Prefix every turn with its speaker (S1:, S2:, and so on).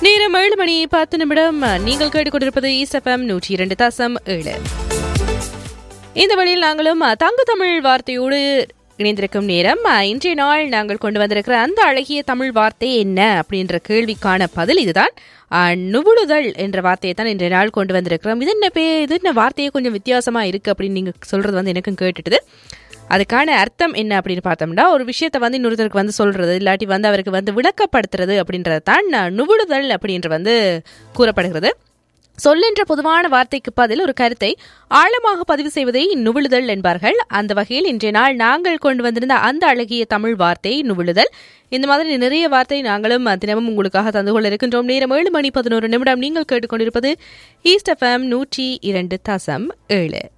S1: நேரம் ஏழு மணி பத்து நிமிடம் நீங்கள் கேட்டுக்கொண்டிருப்பது ஈஸ்எஃப்எம் நூற்றி இரண்டு தசம் ஏழு இந்த வழியில் நாங்களும் தங்க தமிழ் வார்த்தையோடு இணைந்திருக்கும் நேரம் இன்றைய நாள் நாங்கள் கொண்டு வந்திருக்கிற அந்த அழகிய தமிழ் வார்த்தை என்ன அப்படின்ற கேள்விக்கான பதில் இதுதான் அஹ், நுபுழுதல் என்ற வார்த்தையை தான் இன்றைய நாள் கொண்டு வந்திருக்கிறோம் இது என்ன பே இது என்ன வார்த்தையே கொஞ்சம் வித்தியாசமா இருக்கு அப்படின்னு நீங்க சொல்றது வந்து எனக்கும் கேட்டுட்டுது அதுக்கான அர்த்தம் என்ன அப்படின்னு பார்த்தோம்னா ஒரு விஷயத்தை வந்து இன்னொருத்தருக்கு வந்து சொல்றது இல்லாட்டி வந்து அவருக்கு வந்து விளக்கப்படுத்துறது அப்படின்றது தான் நுபுழுதல் அப்படின்ற வந்து கூறப்படுகிறது சொல்லென்ற பொதுவான வார்த்தைக்கு பதில் ஒரு கருத்தை ஆழமாக பதிவு செய்வதை நுவிழுதல் என்பார்கள் அந்த வகையில் இன்றைய நாள் நாங்கள் கொண்டு வந்திருந்த அந்த அழகிய தமிழ் வார்த்தை நுவிழுதல் இந்த மாதிரி நிறைய வார்த்தை நாங்களும் தினமும் உங்களுக்காக தந்து கொள்ள இருக்கின்றோம் நேரம் ஏழு மணி பதினோரு நிமிடம் நீங்கள் கேட்டுக்கொண்டிருப்பது ஈஸ்ட் எஃப்எம் நூற்றி இரண்டு தசம் ஏழு